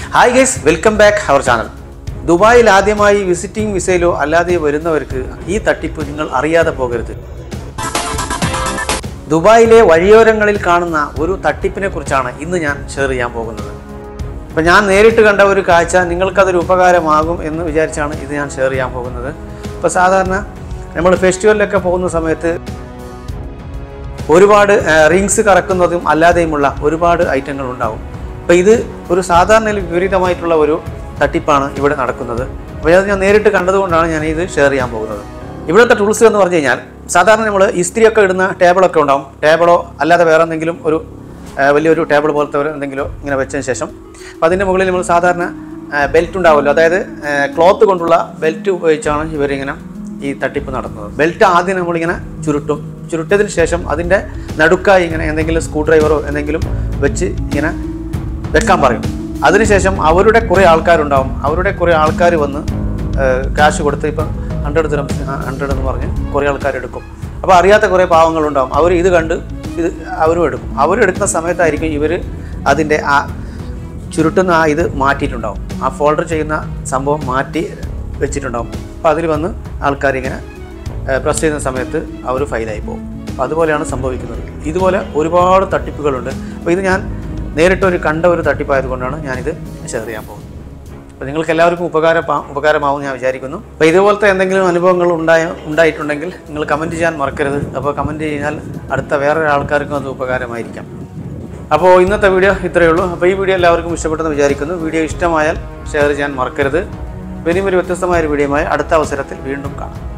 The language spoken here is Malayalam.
hi guys welcome back our channel ദുബായിൽ ആദ്യമായി വിസിറ്റിംഗ് വിസയിലോ അല്ലാതെ വരുന്നവർക്ക് ഈ തട്ടിപ്പ് നിങ്ങൾ അറിയാതെ പോകരുത് ദുബായിലെ വഴിയോരങ്ങളിൽ കാണുന്ന ഒരു തട്ടിപ്പിനെ കുറിച്ചാണ് ഇന്ന് ഞാൻ ഷെയർ ചെയ്യാൻ പോകുന്നത് അപ്പം ഞാൻ നേരിട്ട് കണ്ട ഒരു കാഴ്ച നിങ്ങൾക്കതൊരു ഉപകാരമാകും എന്ന് വിചാരിച്ചാണ് ഇത് ഞാൻ ഷെയർ ചെയ്യാൻ പോകുന്നത് ഇപ്പോൾ സാധാരണ നമ്മൾ ഫെസ്റ്റിവലിലൊക്കെ പോകുന്ന സമയത്ത് ഒരുപാട് റിങ്സ് കറക്കുന്നതും അല്ലാതെയുമുള്ള ഒരുപാട് ഐറ്റങ്ങൾ ഉണ്ടാവും അപ്പോൾ ഇത് ഒരു സാധാരണ വിപരീതമായിട്ടുള്ള ഒരു തട്ടിപ്പാണ് ഇവിടെ നടക്കുന്നത് അപ്പോൾ അത് ഞാൻ നേരിട്ട് കണ്ടതുകൊണ്ടാണ് ഞാൻ ഇത് ഷെയർ ചെയ്യാൻ പോകുന്നത് ഇവിടുത്തെ ടൂൾസ് എന്ന് പറഞ്ഞു കഴിഞ്ഞാൽ സാധാരണ നമ്മൾ ഇസ്ത്രിയൊക്കെ ഇടുന്ന ടേബിളൊക്കെ ഉണ്ടാവും ടേബിളോ അല്ലാതെ വേറെ എന്തെങ്കിലും ഒരു ആ, വലിയൊരു ടേബിൾ പോലത്തെ ഒരു എന്തെങ്കിലോ ഇങ്ങനെ വെച്ചതിന് ശേഷം അപ്പോൾ അതിൻ്റെ മുകളിൽ നമ്മൾ സാധാരണ ബെൽറ്റ് ഉണ്ടാവുമല്ലോ അതായത് ക്ലോത്ത് കൊണ്ടുള്ള ബെൽറ്റ് ഉപയോഗിച്ചാണ് ഇവരിങ്ങനെ ഈ തട്ടിപ്പ് നടത്തുന്നത് ബെൽറ്റ് ആദ്യം നമ്മളിങ്ങനെ ചുരുട്ടും ചുരുട്ടിയതിന് ശേഷം അതിൻ്റെ നടുക്കായി ഇങ്ങനെ എന്തെങ്കിലും സ്ക്രൂ ഡ്രൈവറോ എന്തെങ്കിലും വെച്ച് ഇങ്ങനെ വെക്കാൻ പറയും അതിനുശേഷം അവരുടെ കുറേ ആൾക്കാരുണ്ടാവും അവരുടെ കുറേ ആൾക്കാർ വന്ന് കാശ് കൊടുത്ത് ഇപ്പം ഹൺഡ്രഡ് ദിനം ഹൺഡ്രഡ് എന്ന് പറഞ്ഞ് കുറേ ആൾക്കാർ എടുക്കും അപ്പോൾ അറിയാത്ത കുറേ പാവങ്ങളുണ്ടാവും അവർ ഇത് കണ്ട് ഇത് അവരും എടുക്കും അവരും എടുക്കുന്ന സമയത്തായിരിക്കും ഇവർ അതിൻ്റെ ആ ചുരുട്ടുന്ന ആ ഇത് മാറ്റിയിട്ടുണ്ടാവും ആ ഫോൾഡർ ചെയ്യുന്ന സംഭവം മാറ്റി വെച്ചിട്ടുണ്ടാവും അപ്പോൾ അതിൽ വന്ന് ആൾക്കാർ ഇങ്ങനെ പ്രസ് ചെയ്യുന്ന സമയത്ത് അവർ ഫൈലായി പോകും അപ്പോൾ അതുപോലെയാണ് സംഭവിക്കുന്നത് ഇതുപോലെ ഒരുപാട് തട്ടിപ്പുകളുണ്ട് അപ്പോൾ ഇത് ഞാൻ നേരിട്ടൊരു കണ്ട ഒരു തട്ടിപ്പായതുകൊണ്ടാണ് ഞാനിത് ഷെയർ ചെയ്യാൻ പോകുന്നത് അപ്പോൾ നിങ്ങൾക്ക് എല്ലാവർക്കും ഉപകാര ഉപകാരമാവും ഞാൻ വിചാരിക്കുന്നു അപ്പോൾ ഇതുപോലത്തെ എന്തെങ്കിലും അനുഭവങ്ങൾ ഉണ്ടായ ഉണ്ടായിട്ടുണ്ടെങ്കിൽ നിങ്ങൾ കമൻറ്റ് ചെയ്യാൻ മറക്കരുത് അപ്പോൾ കമൻറ്റ് ചെയ്താൽ അടുത്ത വേറെ ആൾക്കാർക്കും അത് ഉപകാരമായിരിക്കാം അപ്പോൾ ഇന്നത്തെ വീഡിയോ ഇത്രയേ ഉള്ളൂ അപ്പോൾ ഈ വീഡിയോ എല്ലാവർക്കും ഇഷ്ടപ്പെട്ടെന്ന് വിചാരിക്കുന്നു വീഡിയോ ഇഷ്ടമായാൽ ഷെയർ ചെയ്യാൻ മറക്കരുത് ഇനിയും ഒരു വ്യത്യസ്തമായ ഒരു വീഡിയോയുമായി അടുത്ത അവസരത്തിൽ വീണ്ടും കാണാം